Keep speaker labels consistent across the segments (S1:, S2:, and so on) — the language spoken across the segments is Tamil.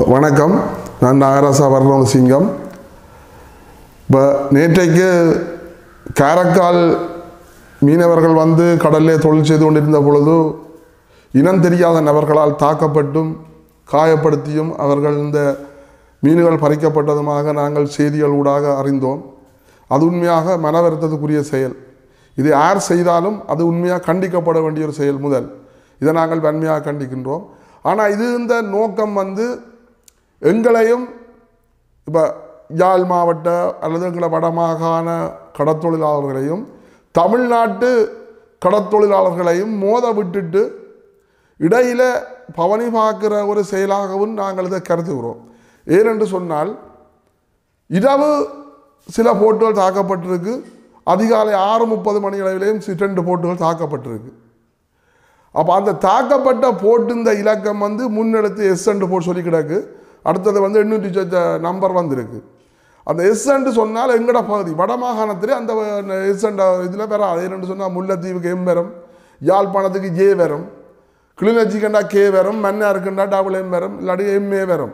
S1: வணக்கம் நான் நாகராசா வர்ணம் சிங்கம் இப்போ நேற்றைக்கு காரைக்கால் மீனவர்கள் வந்து கடலிலே தொழில் செய்து கொண்டிருந்த பொழுது இனம் தெரியாத நபர்களால் தாக்கப்பட்டும் காயப்படுத்தியும் அவர்கள் இந்த மீன்கள் பறிக்கப்பட்டதுமாக நாங்கள் செய்திகள் ஊடாக அறிந்தோம் அது உண்மையாக மன வருத்தத்துக்குரிய செயல் இது யார் செய்தாலும் அது உண்மையாக கண்டிக்கப்பட வேண்டிய ஒரு செயல் முதல் இதை நாங்கள் வன்மையாக கண்டிக்கின்றோம் ஆனால் இது இந்த நோக்கம் வந்து எங்களையும் இப்போ யாழ் மாவட்ட அல்லது எங்களை வடமாகாண கடத்தொழிலாளர்களையும் தமிழ்நாட்டு கடத்தொழிலாளர்களையும் மோத விட்டுட்டு இடையில பவனி பார்க்கிற ஒரு செயலாகவும் நாங்கள் இதை கருதுகிறோம் ஏனென்று சொன்னால் இரவு சில போட்டுகள் தாக்கப்பட்டிருக்கு அதிகாலை ஆறு முப்பது மணி அளவிலேயும் சி- ரெண்டு போட்டுகள் தாக்கப்பட்டிருக்கு அப்போ அந்த தாக்கப்பட்ட போட்டு இந்த இலக்கம் வந்து முன்னெடுத்து எஸ் போட்டு சொல்லி கிடக்கு அடுத்தது வந்து எண்ணூற்றி சொச்ச நம்பர் வந்திருக்கு அந்த எஸ் சொன்னால் எங்கட பகுதி வடமாகாணத்திலே அந்த எஸ் இதில் வராது ஏன்னு சொன்னால் முல்லைத்தீவுக்கு எம் வரும் யாழ்ப்பாணத்துக்கு ஜே வரும் கிளிநொச்சிக்கண்டா கே வரும் மன்னாருக்குண்டா டபுள் எம் வரும் இல்லாட்டி எம்ஏ வரும்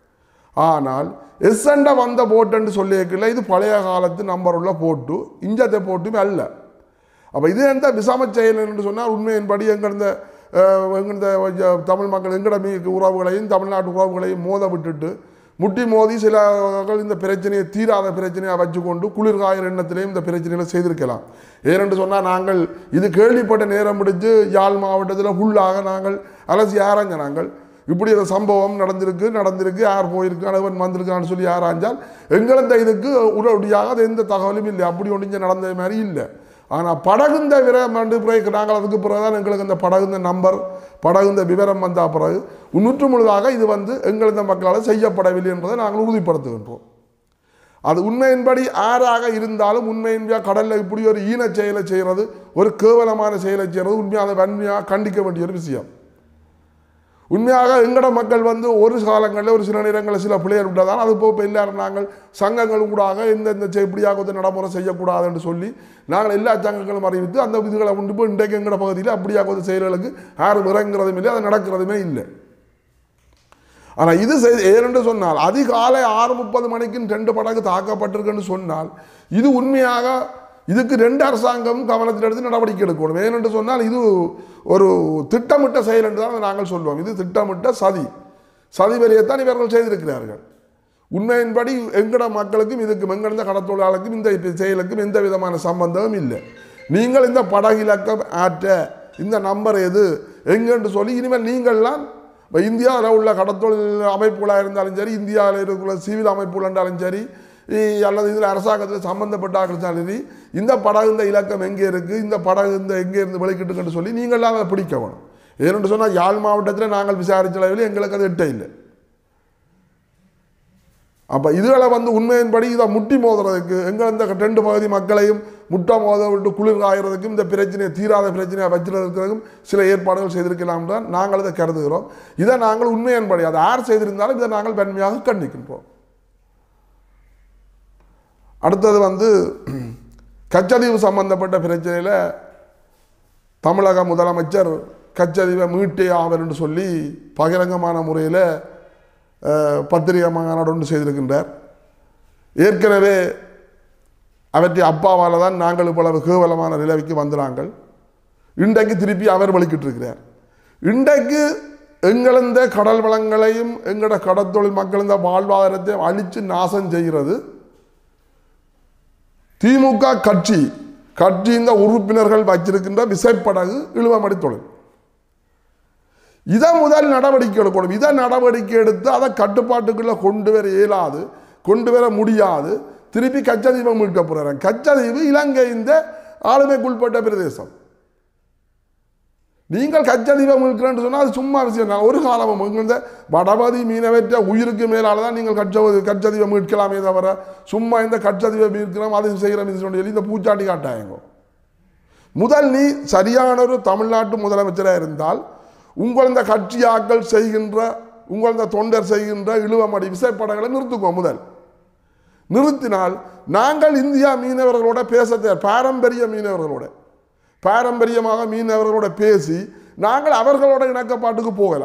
S1: ஆனால் எஸ்எண்ட வந்த போட்டுன்னு சொல்லியிருக்கல இது பழைய காலத்து நம்பர் உள்ள போட்டு இஞ்சத்தை போட்டுமே அல்ல அப்போ இது எந்த விசாம செயல் என்று சொன்னால் உண்மையின்படி எங்கிருந்த எங்கிருந்த தமிழ் மக்கள் எங்கட மீ உறவுகளையும் தமிழ்நாட்டு உறவுகளையும் மோத விட்டுட்டு முட்டி மோதி சிலர்கள் இந்த பிரச்சனையை தீராத பிரச்சனையை வச்சுக்கொண்டு குளிர்காயர் எண்ணத்திலையும் இந்த பிரச்சனைகளை செய்திருக்கலாம் ஏனென்று சொன்னால் நாங்கள் இது கேள்விப்பட்ட நேரம் பிடிச்சு யாழ் மாவட்டத்தில் ஃபுல்லாக நாங்கள் அலசி ஆராய்ஞ்ச நாங்கள் இப்படி ஒரு சம்பவம் நடந்திருக்கு நடந்திருக்கு யார் போயிருக்கு அனைவன் வந்திருக்கான்னு சொல்லி ஆராய்ஞ்சால் எங்களந்த இதுக்கு உடனடியாக அது எந்த தகவலும் இல்லை அப்படி ஒன்று நடந்த மாதிரி இல்லை ஆனால் படகுந்த விவரம் வந்து பிறகு நாங்கள் அதுக்கு பிறகு தான் எங்களுக்கு இந்த படகுந்த நம்பர் படகுந்த விவரம் வந்த பிறகு நூற்று முழுதாக இது வந்து எங்களது மக்களால் செய்யப்படவில்லை என்பதை நாங்கள் உறுதிப்படுத்துகின்றோம் அது உண்மையின்படி ஆறாக இருந்தாலும் உண்மையின்படியாக கடலில் இப்படி ஒரு ஈனச் செயலை செய்கிறது ஒரு கேவலமான செயலை செய்கிறது உண்மையாக அதை வன்மையாக கண்டிக்க வேண்டிய ஒரு விஷயம் உண்மையாக எங்கட மக்கள் வந்து ஒரு காலங்களில் ஒரு சில நேரங்களில் சில பிள்ளையர் விட்டதான் அது போக இப்போ எல்லாரும் நாங்கள் சங்கங்கள் கூடாக இந்த இந்த செ- இப்படியாக வந்து நடைமுறை செய்யக்கூடாது என்று சொல்லி நாங்கள் எல்லா சங்கங்களும் அறிவித்து அந்த விதிகளை உண்டு இப்போ இன்றைக்கு எங்கட பகுதியில் அப்படியாக வந்து செயல்களுக்கு யாரும் இறங்குறதும் இல்லை அது நடக்கிறதுமே இல்லை ஆனால் இது செய் ஏனென்று சொன்னால் அதிகாலை ஆறு முப்பது மணிக்கு ரெண்டு படகு தாக்கப்பட்டிருக்குன்னு சொன்னால் இது உண்மையாக இதுக்கு ரெண்டு அரசாங்கம் கவனத்தில் எடுத்து நடவடிக்கை எடுக்கணும் ஏனென்று சொன்னால் இது ஒரு திட்டமிட்ட செயல் என்று தான் நாங்கள் சொல்வோம் இது திட்டமிட்ட சதி சதி வரியத்தான் இவர்கள் செய்திருக்கிறார்கள் உண்மையின்படி எங்கட மக்களுக்கும் இதுக்கும் எங்கிருந்த கடத்தொழிலாளருக்கும் இந்த செயலுக்கும் எந்த விதமான சம்பந்தமும் இல்லை நீங்கள் இந்த படகு இலக்கம் ஆற்ற இந்த நம்பர் எது எங்கன்னு சொல்லி இனிமேல் நீங்கள்லாம் இப்போ இந்தியாவில் உள்ள கடத்தொழில் அமைப்புகளாக இருந்தாலும் சரி இந்தியாவில் இருக்கிற சிவில் அமைப்புகள் இருந்தாலும் சரி இ- அல்லது இதில் அரசாங்கத்தில் சம்பந்தப்பட்ட இருந்தாலும் சரி இந்த படகு இந்த இலக்கம் எங்கே இருக்குது இந்த படகு இந்த எங்கே இருந்து வெளிக்கிட்டுங்கன்னு சொல்லி நீங்கள்லாம் அதை பிடிக்க வேணும் ஏன்னு சொன்னால் யாழ் மாவட்டத்தில் நாங்கள் விசாரித்த அளவில் எங்களுக்கு அது எட்ட இல்லை அப்போ இதுகளை வந்து உண்மையின்படி இதை முட்டி மோதுறதுக்கு எங்கள் இந்த ரெண்டு பகுதி மக்களையும் முட்டை மோத விட்டு குளிர் காயறதுக்கும் இந்த பிரச்சனையை தீராத பிரச்சனையை வச்சிருக்கிறதுக்கும் சில ஏற்பாடுகள் செய்திருக்கலாம் தான் நாங்கள் இதை கருதுகிறோம் இதை நாங்கள் உண்மையின்படி அதை யார் செய்திருந்தாலும் இதை நாங்கள் வன்மையாக கண்டிக்கின்றோம் அடுத்தது வந்து கச்சதீவு சம்பந்தப்பட்ட பிரச்சனையில் தமிழக முதலமைச்சர் கச்சதீவை மீட்டே ஆவர் என்று சொல்லி பகிரங்கமான முறையில் அஹ், பத்திரிகை மாநாடு ஒன்று செய்திருக்கின்றார் ஏற்கனவே அவற்றை அப்பாவால் தான் நாங்கள் இவ்வளவு கேவலமான நிலைமைக்கு வந்துறாங்கள் இன்றைக்கு திருப்பி அவர் வலிக்கிட்டு இருக்கிறார் இன்றைக்கு எங்களந்த கடல் வளங்களையும் எங்களோட கடற்தொழில் மக்கள் இந்த வாழ்வாதாரத்தையும் அழித்து நாசம் செய்கிறது திமுக கட்சி கட்சியின் உறுப்பினர்கள் வச்சிருக்கின்ற விசைப்படகு இழுவமடி தொழில் இதை முதல் நடவடிக்கை எடுக்கணும் இதை நடவடிக்கை எடுத்து அதை கட்டுப்பாட்டுக்குள்ளே கொண்டு வர இயலாது கொண்டு வர முடியாது திருப்பி கச்சதீபம் மீட்க போகிறாங்க கச்சதீவு இலங்கை இந்த ஆளுமைக்குட்பட்ட பிரதேசம் நீங்கள் கச்சதீபம் மீட்கிறேன்னு சொன்னால் அது சும்மா விஷயம் தான் ஒரு காலமும் இந்த வடபதி மீனவற்ற உயிருக்கு மேலால தான் நீங்கள் கச்ச கச்சதீபம் மீட்கலாமே தவிர சும்மா இந்த கச்சதீபம் மீட்கிறோம் அது செய்கிறோம் இது சொல்லி இந்த பூச்சாட்டி காட்டாயங்க முதல் நீ சரியான ஒரு தமிழ்நாட்டு முதலமைச்சராக இருந்தால் உங்கள் இந்த கட்சியாக்கள் செய்கின்ற உங்கள் இந்த தொண்டர் செய்கின்ற இழுவமடி விசைப்படங்களை நிறுத்துக்கோ முதல் நிறுத்தினால் நாங்கள் இந்தியா மீனவர்களோட பேச தே- பாரம்பரிய மீனவர்களோட பாரம்பரியமாக மீனவர்களோட பேசி நாங்கள் அவர்களோட இணக்கப்பாட்டுக்கு போகலாம்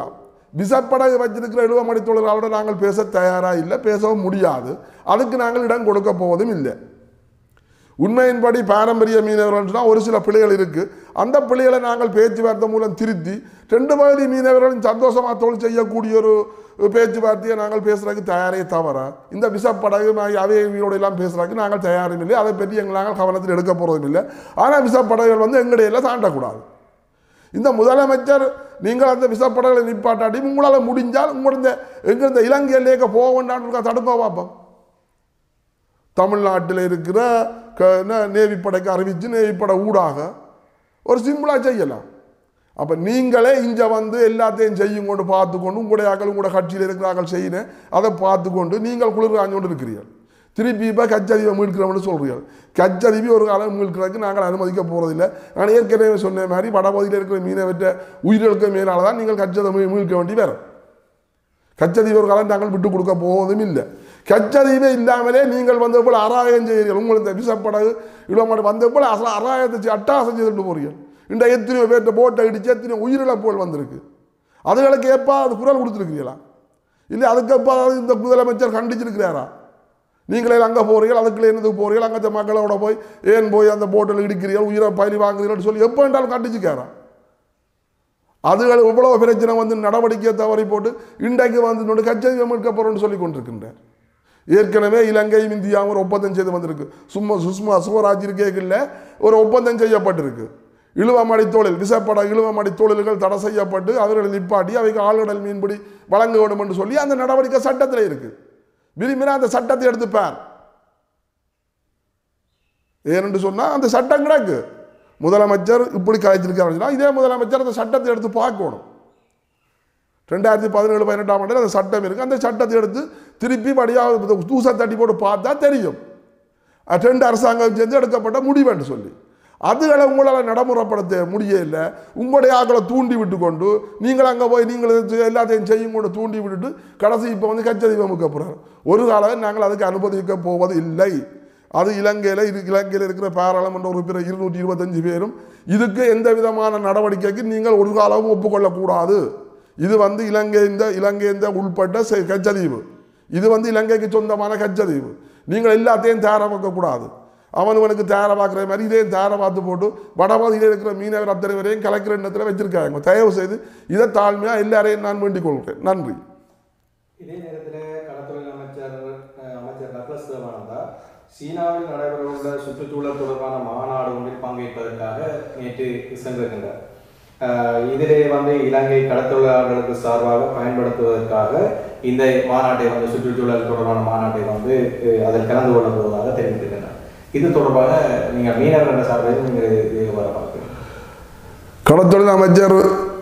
S1: விசப்படகு வச்சிருக்கிற இழுவமணி தொழிலாளரோட நாங்கள் பேச தயாராக இல்லை பேசவும் முடியாது அதுக்கு நாங்கள் இடம் கொடுக்க போவதும் இல்லை உண்மையின்படி பாரம்பரிய மீனவர்கள் சொன்னால் ஒரு சில பிள்ளைகள் இருக்குது அந்த பிள்ளைகளை நாங்கள் பேச்சுவார்த்தை மூலம் திருத்தி ரெண்டு பகுதி மீனவர்களும் சந்தோஷமாக தொழில் செய்யக்கூடிய ஒரு பேச்சுவார்த்தையை நாங்கள் பேசுறதுக்கு தயாரே தவிர இந்த விசப்படகு அவையோட எல்லாம் பேசுறதுக்கு நாங்கள் தயாரும் இல்லை அதை பற்றி எங்கள் நாங்கள் கவனத்தில் எடுக்க போகிறதும் இல்லை ஆனால் விசப்படகுகள் வந்து எங்கடையில் தாண்டக்கூடாது இந்த முதலமைச்சர் நீங்கள் அந்த விசப்படகுகளை நிப்பாட்டாட்டி உங்களால் முடிஞ்சால் உங்களோட இந்த எங்க இந்த இலங்கையிலேக்க போக வேண்டாம்னு தடுப்பா பார்ப்போம் தமிழ்நாட்டில் இருக்கிற க என்ன நேவி படைக்கு அறிவித்து நேவி படை ஊடாக ஒரு சிம்பிளாக செய்யலாம் அப்போ நீங்களே இங்கே வந்து எல்லாத்தையும் செய்யும் கொண்டு பார்த்துக்கொண்டு உங்களுடைய ஆக்கள் உங்களோட கட்சியில் இருக்கிறார்கள் செய்யினேன் அதை பார்த்துக்கொண்டு நீங்கள் குளிர் காஞ்சு இருக்கிறீர்கள் திருப்பி இப்போ கச்சதீவை மீட்கிறோம்னு சொல்கிறீர்கள் கச்சதீவி ஒரு காலம் மீட்கிறதுக்கு நாங்கள் அனுமதிக்க போகிறதில்லை நான் ஏற்கனவே சொன்ன மாதிரி வடபகுதியில் இருக்கிற மீனவற்ற உயிர்களுக்கு மேலால் தான் நீங்கள் கச்சதை மீட்க வேண்டி வேறு கச்சதீவு ஒரு காலம் நாங்கள் விட்டு கொடுக்க போவதும் இல்லை கச்சதீவே இல்லாமலே நீங்கள் வந்த போல் அராயம் செய்கிறீர்கள் உங்களுக்கு இந்த விசப்படகு இவ்வளோ வந்த போல் அசல அராயத்தை செய்- அட்டகாசம் செய்துட்டு போறீர்கள் இந்த எத்தனையோ பேர்ட்ட போட்டை இடிச்சு எத்தனையோ உயிரிழப்புகள் வந்திருக்கு அதுகளுக்கு எப்பா அது குரல் கொடுத்துருக்கிறீங்களா இல்லை அதுக்கு எப்பா இந்த முதலமைச்சர் கண்டிச்சிருக்கிறாரா நீங்களே அங்கே போறீர்கள் அதுக்குள்ள என்னதுக்கு போறீர்கள் அங்கே மக்களோட போய் ஏன் போய் அந்த போட்டில் இடிக்கிறீர்கள் உயிரை பயிரி வாங்குறீங்கன்னு சொல்லி எப்போ என்றாலும் கண்டிச்சுக்காரா அதுகள் இவ்வளோ பிரச்சனை வந்து நடவடிக்கையை தவறி போட்டு இன்றைக்கு வந்து நோடு கச்சதீவை மீட்க போகிறோம்னு சொல்லி கொண்டிருக்கின்றார் ஏற்கனவே இலங்கையும் இந்தியாவும் ஒரு ஒப்பந்தம் செய்து வந்திருக்கு சும்மா சுஷ்மா சுவராஜ் இருக்கேக்கில்ல ஒரு ஒப்பந்தம் செய்யப்பட்டிருக்கு இழுவமடி தொழில் விசப்பட இழுவமடி தொழில்கள் தடை செய்யப்பட்டு அவர்களை நிப்பாட்டி அவைக்கு ஆழ்கடல் மீன்பிடி வழங்க வேண்டும் என்று சொல்லி அந்த நடவடிக்கை சட்டத்தில் இருக்கு விரும்பினா அந்த சட்டத்தை எடுத்துப்பார் ஏனென்று சொன்னால் அந்த சட்டம் கிடக்கு முதலமைச்சர் இப்படி கலைச்சிருக்காருன்னு சொன்னா, இதே முதலமைச்சர் அந்த சட்டத்தை எடுத்து பார்க்கணும் ரெண்டாயிரத்தி பதினேழு பதினெட்டாம் ஆண்டில் அந்த சட்டம் இருக்குது அந்த சட்டத்தை எடுத்து திருப்பி படியாக தூசை தட்டி போட்டு பார்த்தா தெரியும் அது ரெண்டு அரசாங்கம் சேர்ந்து எடுக்கப்பட்ட முடிவுன்னு சொல்லி அதுகளை உங்களால் நடைமுறைப்படுத்த முடியல உங்களுடைய ஆக்களை தூண்டி விட்டு கொண்டு நீங்கள் அங்கே போய் நீங்கள் இது எல்லாத்தையும் செய்யும் கொண்டு தூண்டி விட்டுட்டு கடைசி இப்போ வந்து கச்சதீபம் போகிறார் ஒரு காலம் நாங்கள் அதுக்கு அனுமதிக்க போவது இல்லை அது இலங்கையில் இது இலங்கையில் இருக்கிற பாராளுமன்ற உறுப்பினர் இருநூற்றி இருபத்தஞ்சு பேரும் இதுக்கு எந்த விதமான நடவடிக்கைக்கு நீங்கள் ஒரு காலமும் ஒப்புக்கொள்ளக்கூடாது இது வந்து இலங்கை இந்த இலங்கை இந்த உள்பட்ட செ- கச்சதீவு இது வந்து இலங்கைக்கு சொந்தமான கச்சதீவு நீங்கள் எல்லாத்தையும் தேர வைக்கக்கூடாது அவனுவனுக்கு தேர பார்க்குற மாதிரி இதையும் தேர பார்த்து போட்டு வடபகுதியில் இருக்கிற மீனவர் அத்தனை வரையும் கலக்கிற எண்ணத்தில் வச்சிருக்காங்க தயவு செய்து இதை தாழ்மையாக எல்லாரையும் நான் வேண்டிக் கொள்கிறேன் நன்றி
S2: இதே நேரத்தில் கடத்தொழில் அமைச்சர் அஹ், அமைச்சர் டக்ளஸ் தேவானந்தா சீனாவில் நடைபெறவுள்ள சுற்றுச்சூழல் தொடர்பான மாநாடு ஒன்றில் பங்கேற்பதற்காக நேற்று சென்றிருக்கின்றார் அஹ், இதிலே வந்து இலங்கை கடத்தொழிலாளர்களுக்கு சார்பாக பயன்படுத்துவதற்காக இந்த மாநாட்டை வந்து சுற்றுச்சூழல் தொடர்பான மாநாட்டை வந்து அஹ், அதில் கலந்து கொள்ளப் போவதாக தெரிவித்திருக்கின்றார் இது தொடர்பாக நீங்கள் மீனவர் என்ற சார்பில் நீங்கள் இது வர பார்க்கிறீங்க
S1: கடத்தொழில் அமைச்சர்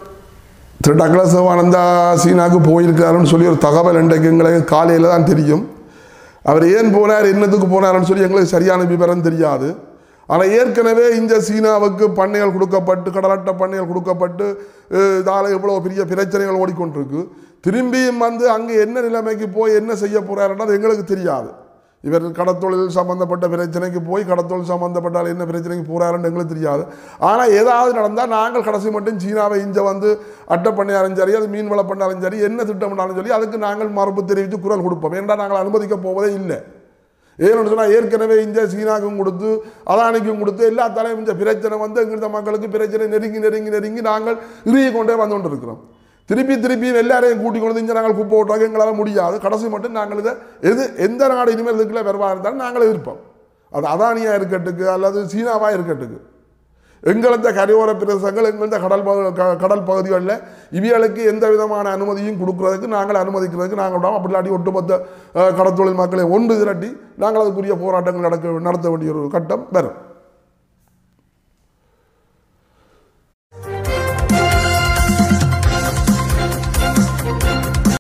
S1: திரு டக்ளஸ் சிவானந்தா சீனாவுக்கு போயிருக்காருன்னு சொல்லி ஒரு தகவல் இன்றைக்கு எங்களுக்கு காலையில் தான் தெரியும் அவர் ஏன் போனார் என்னத்துக்கு போனாருன்னு சொல்லி எங்களுக்கு சரியான விவரம் தெரியாது ஆனால் ஏற்கனவே இந்த சீனாவுக்கு பண்ணைகள் கொடுக்கப்பட்டு கடலட்ட பண்ணைகள் கொடுக்கப்பட்டு அஹ், இதால எவ்வளோ பெரிய பிரச்சனைகள் ஓடிக்கொண்டிருக்கு திரும்பியும் வந்து அங்கே என்ன நிலைமைக்கு போய் என்ன செய்ய போகிறாருன்றது எங்களுக்கு தெரியாது இவர் கடத்தொழில் சம்பந்தப்பட்ட பிரச்சனைக்கு போய் கடத்தொழில் சம்பந்தப்பட்டால் என்ன பிரச்சனைக்கு போகிறாருன்னு எங்களுக்கு தெரியாது ஆனால் ஏதாவது நடந்தால் நாங்கள் கடைசி மட்டும் சீனாவை இங்கே வந்து அட்டை பண்ணாலும் சரி அது மீன் வள பண்ணாலும் சரி என்ன திட்டம் பண்ணாலும் சரி அதுக்கு நாங்கள் மறுப்பு தெரிவித்து குரல் கொடுப்போம் ஏன்டா நாங்கள் அனுமதிக்க போவதே இல்லை ஏன்னு சொன்னால் ஏற்கனவே இந்த சீனாவுக்கும் கொடுத்து அதானிக்கும் கொடுத்து எல்லா தலையும் இந்த பிரச்சனை வந்து எங்கிருந்த மக்களுக்கு பிரச்சனை நெருங்கி நெருங்கி நெருங்கி நாங்கள் இறுகி கொண்டே வந்து கொண்டு இருக்கிறோம் திருப்பி திருப்பி எல்லாரையும் கூட்டிக் கொண்டு வந்து இங்கே நாங்கள் குப்பை ஓட்டுறாங்க எங்களால் முடியாது கடைசி மட்டும் நாங்கள் இதை எது எந்த நாடு இனிமேல் இதுக்குள்ள வருவா இருந்தாலும் நாங்கள் இருப்போம் அது அதானியாக இருக்கட்டுக்கு அல்லது சீனாவாக இருக்கட்டுக்கு எங்களது கரையோர பிரதேசங்கள் எங்களது கடல் பகு- க- கடல் பகுதிகளில் இவியலுக்கு எந்த விதமான அனுமதியும் கொடுக்கறதுக்கு நாங்கள் அனுமதிக்கிறதுக்கு நாங்கள் விடாம அப்படி இல்லாட்டி ஒட்டுமொத்த அஹ், கடற்தொழில் மக்களை ஒன்று திரட்டி நாங்கள் அதுக்குரிய போராட்டங்கள் நடக்க நடத்த வேண்டிய ஒரு கட்டம் வரும்